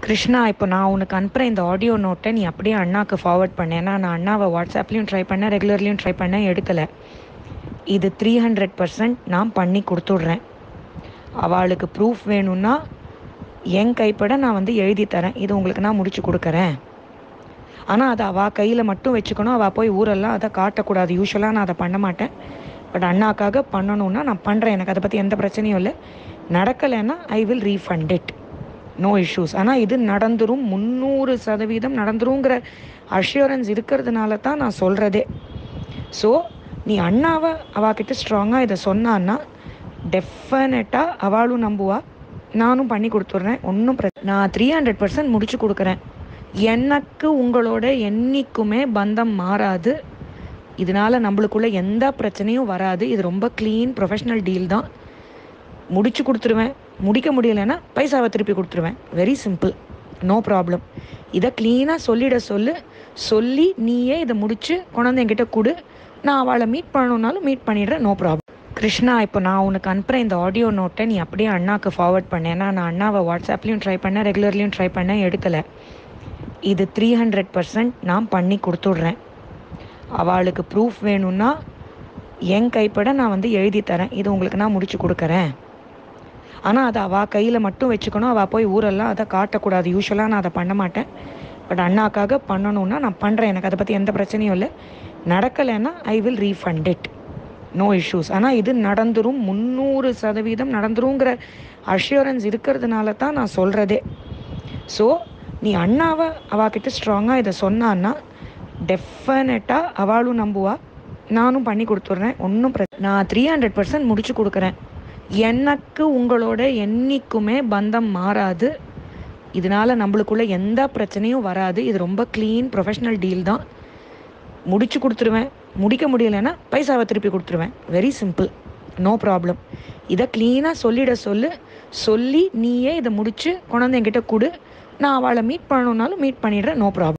கிருஷ்ணா இப்போ நான் உனக்கு அனுப்புகிற இந்த ஆடியோ நோட்டை நீ அப்படியே அண்ணாக்கு ஃபார்வர்ட் பண்ணேன்னா நான் அண்ணாவை வாட்ஸ்அப்லேயும் ட்ரை பண்ணேன் ரெகுலர்லேயும் ட்ரை பண்ணேன் எடுக்கலை இது த்ரீ ஹண்ட்ரட் பர்சன்ட் நான் பண்ணி கொடுத்துட்றேன் அவளுக்கு ப்ரூஃப் வேணும்னா என் கைப்பட நான் வந்து எழுதி தரேன் இது உங்களுக்கு நான் முடிச்சு கொடுக்குறேன் ஆனால் அதை அவள் கையில் மட்டும் வச்சுக்கணும் அவள் போய் ஊரெல்லாம் அதை காட்டக்கூடாது யூஸ்வலாக நான் அதை பண்ண மாட்டேன் பட் அண்ணாக்காக பண்ணணும்னா நான் பண்ணுறேன் எனக்கு அதை பற்றி எந்த பிரச்சனையும் இல்லை நடக்கலைன்னா I will refund it no issues ஆனால் இது நடந்துரும் முந்நூறு சதவீதம் நடந்துருங்கிற அஷ்யூரன்ஸ் இருக்கிறதுனால தான் நான் சொல்கிறதே ஸோ நீ அண்ணாவை அவகிட்ட ஸ்ட்ராங்காக இதை சொன்னான்னா டெஃபினட்டாக அவளும் நம்புவா நானும் பண்ணி கொடுத்துட்றேன் ஒன்றும் பிர நான் த்ரீ ஹண்ட்ரட் பர்சன்ட் முடிச்சு கொடுக்குறேன் எனக்கு உங்களோட என்றைக்குமே பந்தம் மாறாது இதனால நம்மளுக்குள்ள எந்த பிரச்சனையும் வராது இது ரொம்ப க்ளீன் ப்ரொஃபஷனல் டீல் தான் முடிச்சு கொடுத்துருவேன் முடிக்க முடியலைன்னா பைசாவை திருப்பி கொடுத்துருவேன் வெரி சிம்பிள் நோ ப்ராப்ளம் இதை க்ளீனாக சொல்லிட சொல்லு சொல்லி நீயே இதை முடிச்சு கொண்டாந்து என்கிட்ட கொடு நான் அவளை மீட் பண்ணணுன்னாலும் மீட் பண்ணிடுறேன் நோ ப்ராப்ளம் கிருஷ்ணா இப்போ நான் உனக்கு அனுப்புகிற இந்த ஆடியோ நோட்டை நீ அப்படியே அண்ணாக்கு ஃபார்வர்ட் பண்ணேன்னா நான் அண்ணாவை வாட்ஸ்அப்லேயும் ட்ரை பண்ணேன் ரெகுலர்லேயும் ட்ரை பண்ணேன் எடுக்கலை இது த்ரீ ஹண்ட்ரட் பர்சன்ட் நான் பண்ணி கொடுத்துட்றேன் அவளுக்கு ப்ரூஃப் வேணும்னா என் கைப்பட நான் வந்து எழுதி தரேன் இது உங்களுக்கு நான் முடிச்சு கொடுக்குறேன் ஆனால் அதை அவள் கையில் மட்டும் வச்சுக்கணும் அவள் போய் ஊரெல்லாம் அதை காட்டக்கூடாது யூஸ்வலாக நான் அதை பண்ண மாட்டேன் பட் அண்ணாக்காக பண்ணணும்னா நான் பண்ணுறேன் எனக்கு அதை பற்றி எந்த பிரச்சனையும் இல்லை நடக்கலைன்னா I will refund it no issues ஆனால் இது நடந்துரும் முந்நூறு சதவீதம் நடந்துருங்கிற அஷ்யூரன்ஸ் இருக்கிறதுனால தான் நான் சொல்கிறதே ஸோ நீ அண்ணாவை அவகிட்ட ஸ்ட்ராங்காக இதை சொன்னான்னா டெஃபினட்டாக அவளும் நம்புவா நானும் பண்ணி கொடுத்துட்றேன் ஒன்றும் பிர நான் த்ரீ ஹண்ட்ரட் பர்சன்ட் முடிச்சு கொடுக்குறேன் எனக்கு உங்களோட என்றைக்குமே பந்தம் மாறாது இதனால நம்மளுக்குள்ள எந்த பிரச்சனையும் வராது இது ரொம்ப க்ளீன் ப்ரொஃபஷனல் டீல் தான் முடிச்சு கொடுத்துருவேன் முடிக்க முடியலைன்னா பைசாவை திருப்பி கொடுத்துருவேன் வெரி சிம்பிள் நோ ப்ராப்ளம் இதை க்ளீனாக சொல்லிட சொல்லு சொல்லி நீயே இதை முடிச்சு கொண்டாந்து என்கிட்ட கொடு நான் அவளை மீட் பண்ணணுன்னாலும் மீட் பண்ணிடுறேன் நோ ப்ராப்ளம்